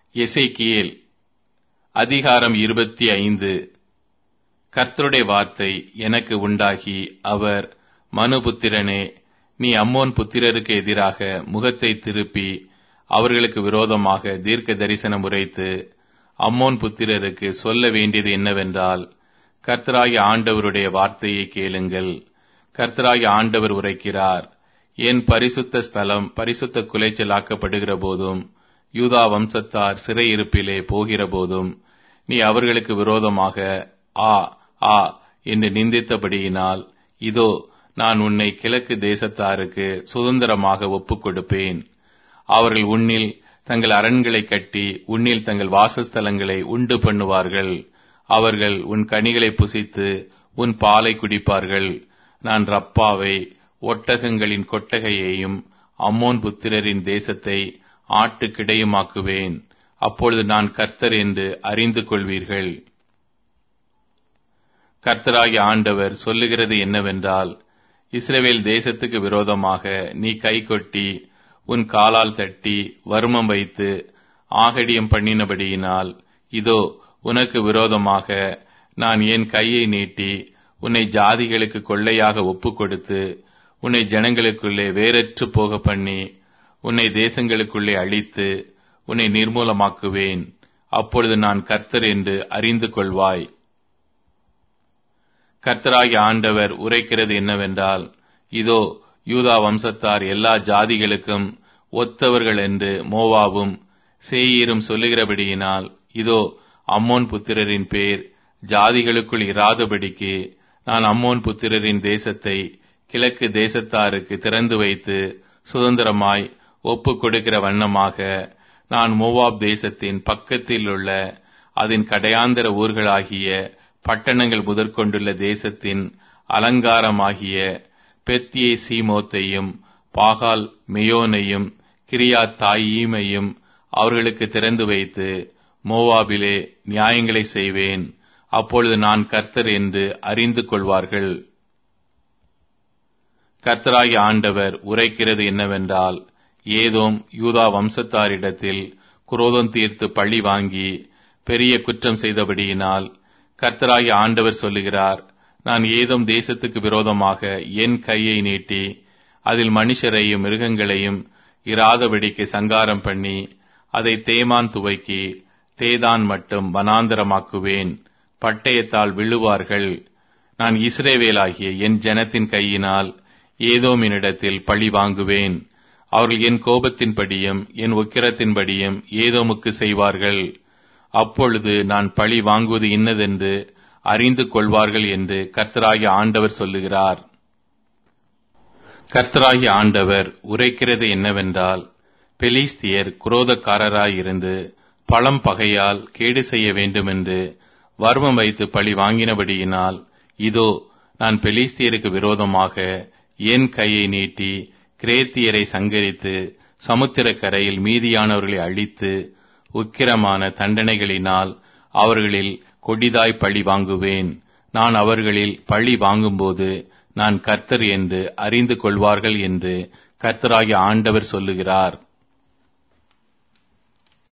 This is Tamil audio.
எசேக்கியேல் அதிகாரம் இருபத்தி ஐந்து கர்த்தருடைய வார்த்தை எனக்கு உண்டாகி அவர் மனுபுத்திரனே நீ அம்மோன் புத்திரருக்கு எதிராக முகத்தை திருப்பி அவர்களுக்கு விரோதமாக தீர்க்க தரிசனம் உரைத்து அம்மோன் புத்திரருக்கு சொல்ல வேண்டியது என்னவென்றால் கர்த்தராகிய ஆண்டவருடைய வார்த்தையை கேளுங்கள் கர்த்தராகிய ஆண்டவர் உரைக்கிறார் என் பரிசுத்த ஸ்தலம் பரிசுத்த குலைச்சலாக்கப்படுகிற போதும் யூதா வம்சத்தார் சிறையிருப்பிலே போகிற போதும் நீ அவர்களுக்கு விரோதமாக ஆ ஆ என்று நிந்தித்தபடியினால் இதோ நான் உன்னை கிழக்கு தேசத்தாருக்கு சுதந்திரமாக ஒப்புக் கொடுப்பேன் அவர்கள் உன்னில் தங்கள் அரண்களை கட்டி உன்னில் தங்கள் வாசஸ்தலங்களை உண்டு பண்ணுவார்கள் அவர்கள் உன் கனிகளை புசித்து உன் பாலை குடிப்பார்கள் நான் ரப்பாவை ஒட்டகங்களின் கொட்டகையையும் அம்மோன் புத்திரரின் தேசத்தை ஆட்டுக்கிடையுமாக்குவேன் அப்பொழுது நான் கர்த்தர் என்று அறிந்து கொள்வீர்கள் கர்த்தராகிய ஆண்டவர் சொல்லுகிறது என்னவென்றால் இஸ்ரவேல் தேசத்துக்கு விரோதமாக நீ கை கொட்டி உன் காலால் தட்டி வருமம் வைத்து ஆகடியம் பண்ணினபடியினால் இதோ உனக்கு விரோதமாக நான் என் கையை நீட்டி உன்னை ஜாதிகளுக்கு கொள்ளையாக ஒப்புக் கொடுத்து உன்னை ஜனங்களுக்குள்ளே வேறற்று போக பண்ணி உன்னை தேசங்களுக்குள்ளே அழித்து உன்னை நிர்மூலமாக்குவேன் அப்பொழுது நான் கர்த்தர் என்று அறிந்து கொள்வாய் கர்த்தராகிய ஆண்டவர் உரைக்கிறது என்னவென்றால் இதோ யூதா வம்சத்தார் எல்லா ஜாதிகளுக்கும் ஒத்தவர்கள் என்று மோவாவும் சேயீரும் சொல்லுகிறபடியினால் இதோ அம்மோன் புத்திரரின் பேர் ஜாதிகளுக்குள் இராதபடிக்கு நான் அம்மோன் புத்திரரின் தேசத்தை கிழக்கு தேசத்தாருக்கு திறந்து வைத்து சுதந்திரமாய் ஒப்புக் கொடுக்கிற வண்ணமாக நான் மோவாப் தேசத்தின் பக்கத்தில் உள்ள அதன் கடையாந்தர ஊர்களாகிய பட்டணங்கள் முதற்கொண்டுள்ள தேசத்தின் அலங்காரமாகிய பெத்தியை சீமோத்தையும் பாகால் மெயோனையும் கிரியா தாயீமையும் அவர்களுக்கு திறந்து வைத்து மோவாபிலே நியாயங்களை செய்வேன் அப்பொழுது நான் கர்த்தர் என்று அறிந்து கொள்வார்கள் கர்த்தராகி ஆண்டவர் உரைக்கிறது என்னவென்றால் ஏதோம் யூதா வம்சத்தாரிடத்தில் குரோதம் தீர்த்து பழி வாங்கி பெரிய குற்றம் செய்தபடியினால் கர்த்தராகி ஆண்டவர் சொல்லுகிறார் நான் ஏதோம் தேசத்துக்கு விரோதமாக என் கையை நீட்டி அதில் மனுஷரையும் மிருகங்களையும் இராதபடிக்கு சங்காரம் பண்ணி அதை தேமான் துவைக்கி தேதான் மட்டும் வனாந்தரமாக்குவேன் பட்டயத்தால் விழுவார்கள் நான் இஸ்ரேவேலாகிய என் ஜனத்தின் கையினால் ஏதோமினிடத்தில் பழி வாங்குவேன் அவர்கள் என் கோபத்தின்படியும் என் உக்கிரத்தின்படியும் ஏதோமுக்கு செய்வார்கள் அப்பொழுது நான் பழி வாங்குவது இன்னதென்று அறிந்து கொள்வார்கள் என்று கர்த்தராகிய ஆண்டவர் சொல்லுகிறார் கர்த்தராகிய ஆண்டவர் உரைக்கிறது என்னவென்றால் பெலிஸ்தியர் குரோதக்காரராயிருந்து பழம் பகையால் கேடு செய்ய வேண்டுமென்று வர்மம் வைத்து பழி வாங்கினபடியினால் இதோ நான் பெலிஸ்தியருக்கு விரோதமாக என் கையை நீட்டி கிரேத்தியரை சங்கரித்து சமுத்திரக்கரையில் மீதியானவர்களை அழித்து உக்கிரமான தண்டனைகளினால் அவர்களில் கொடிதாய் பழி வாங்குவேன் நான் அவர்களில் பழி வாங்கும்போது நான் கர்த்தர் என்று அறிந்து கொள்வார்கள் என்று கர்த்தராகிய ஆண்டவர் சொல்லுகிறார்